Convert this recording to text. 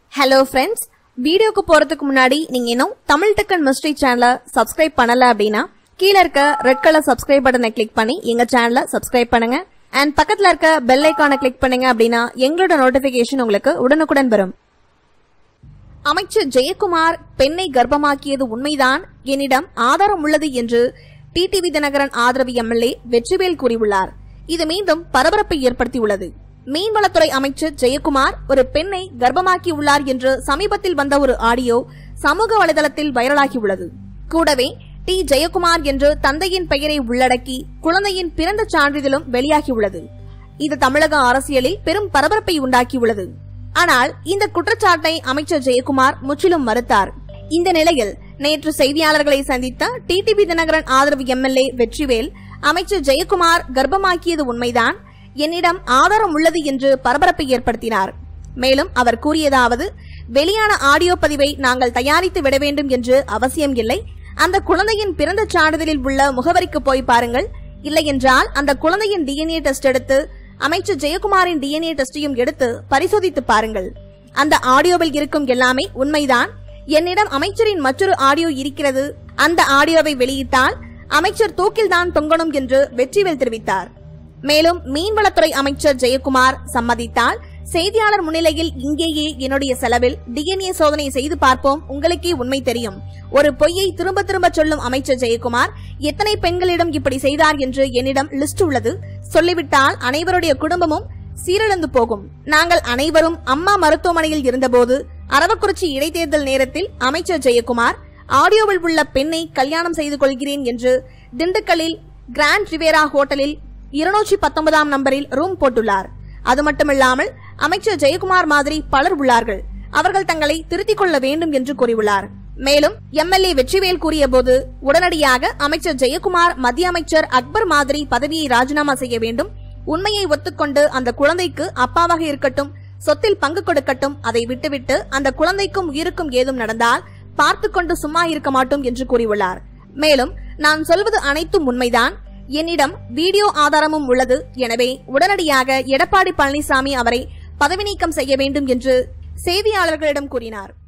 hello friends வீடியோக்கு போறதுக்கு முன்னாடி நீங்க இன்னும் தமிழ் டெக்கன் மிஸ்ட்ரி சேனலை சப்ஸ்கிரைப் பண்ணல அப்படின்னா கீழ இருக்க ரெட் கலர் சப்ஸ்கிரைப் பட்டனை கிளிக் பண்ணி எங்க சேனலை சப்ஸ்கிரைப் பண்ணுங்க அண்ட் பக்கத்துல இருக்க பெல் ஐக்கானை கிளிக் பண்ணுங்க அப்படின்னா எங்களோட நோட்டிபிகேஷன் உங்களுக்கு உடனுக்குடன் வரும் அமைச்சர் ஜெயக்குமார் பெண்ணை கர்ப்பமாக்கியது உண்மைதான் என்னிடம் ஆதாரம் உள்ளது என்று டிடிவி தினகரன் ஆதரவு எம்எல்ஏ வெற்றிவேல் கூறியுள்ளார் இது மீண்டும் பரபரப்பை ஏற்படுத்தியுள்ளது மீன்வளத்துறை அமைச்சர் ஜெயக்குமார் ஒரு பெண்ணை கர்ப்பமாக்கி உள்ளார் என்று சமீபத்தில் வந்த ஒரு ஆடியோ சமூக வலைதளத்தில் வைரலாகியுள்ளது கூடவே டி ஜெயக்குமார் என்று தந்தையின் பெயரை உள்ளடக்கி குழந்தையின் பிறந்த சான்றிதழும் வெளியாகியுள்ளது இது தமிழக அரசியலில் பெரும் பரபரப்பை உண்டாக்கியுள்ளது ஆனால் இந்த குற்றச்சாட்டை அமைச்சர் ஜெயக்குமார் முற்றிலும் மறுத்தார் இந்த நிலையில் நேற்று செய்தியாளர்களை சந்தித்த டிடிவி தினகரன் ஆதரவு எம்எல்ஏ வெற்றிவேல் அமைச்சர் ஜெயக்குமார் கர்ப்பமாக்கியது உண்மைதான் என்னிடம் ஆதாரம் உள்ளது என்று பரபரப்பை ஏற்படுத்தினார் மேலும் அவர் கூறியதாவது வெளியான ஆடியோ பதிவை நாங்கள் தயாரித்து விட வேண்டும் என்று அவசியம் இல்லை அந்த குழந்தையின் பிறந்த சான்றிதழில் உள்ள முகவரிக்கு போய் பாருங்கள் இல்லையென்றால் அந்த குழந்தையின் டிஎன்ஏ டெஸ்ட் எடுத்து அமைச்சர் ஜெயக்குமாரின் டிஎன்ஏ டெஸ்டையும் எடுத்து பரிசோதித்து பாருங்கள் அந்த ஆடியோவில் இருக்கும் எல்லாமே உண்மைதான் என்னிடம் அமைச்சரின் மற்றொரு ஆடியோ இருக்கிறது அந்த ஆடியோவை வெளியிட்டால் அமைச்சர் தூக்கில்தான் தொங்கணும் என்று வெற்றிவேல் தெரிவித்தார் மேலும் மீன்வளத்துறை அமைச்சர் ஜெயக்குமார் சம்மதித்தால் செய்தியாளர் முன்னிலையில் இங்கேயே என்னுடைய செலவில் டிஎன்ஏ சோதனை செய்து பார்ப்போம் உங்களுக்கே உண்மை தெரியும் ஒரு பொய்யை திரும்ப திரும்ப சொல்லும் அமைச்சர் ஜெயக்குமார் எத்தனை பெண்களிடம் இப்படி செய்தார் என்று என்னிடம் லிஸ்ட் உள்ளது சொல்லிவிட்டால் அனைவருடைய குடும்பமும் சீரழிந்து போகும் நாங்கள் அனைவரும் அம்மா மருத்துவமனையில் இருந்தபோது அரவக்குறிச்சி இடைத்தேர்தல் நேரத்தில் அமைச்சர் ஜெயக்குமார் ஆடியோவில் உள்ள பெண்ணை கல்யாணம் செய்து கொள்கிறேன் என்று திண்டுக்கல்லில் கிராண்ட் ரிவேரா ஹோட்டலில் இருநூற்றி பத்தொன்பதாம் நம்பரில் ரூம் போட்டுள்ளார் அது மட்டுமில்லாமல் அமைச்சர் ஜெயக்குமார் மாதிரி பலர் உள்ளார்கள் அவர்கள் தங்களை திருத்திக் கொள்ள வேண்டும் என்று கூறியுள்ளார் மேலும் எம்எல்ஏ வெற்றிவேல் கூறியபோது உடனடியாக அமைச்சர் ஜெயக்குமார் மத்திய அமைச்சர் அக்பர் மாதிரி பதவியை ராஜினாமா செய்ய வேண்டும் உண்மையை ஒத்துக்கொண்டு அந்த குழந்தைக்கு அப்பாவாக இருக்கட்டும் சொத்தில் பங்கு கொடுக்கட்டும் அதை விட்டுவிட்டு அந்த குழந்தைக்கும் உயிருக்கும் ஏதும் நடந்தால் பார்த்து கொண்டு சும்மா இருக்க மாட்டோம் என்று கூறியுள்ளார் மேலும் நான் சொல்வது அனைத்தும் உண்மைதான் என்னிடம் வீடியோ ஆதாரமும் உள்ளது எனவே உடனடியாக எடப்பாடி பழனிசாமி அவரை பதவி நீக்கம் செய்ய வேண்டும் என்று செய்தியாளர்களிடம் கூறினார்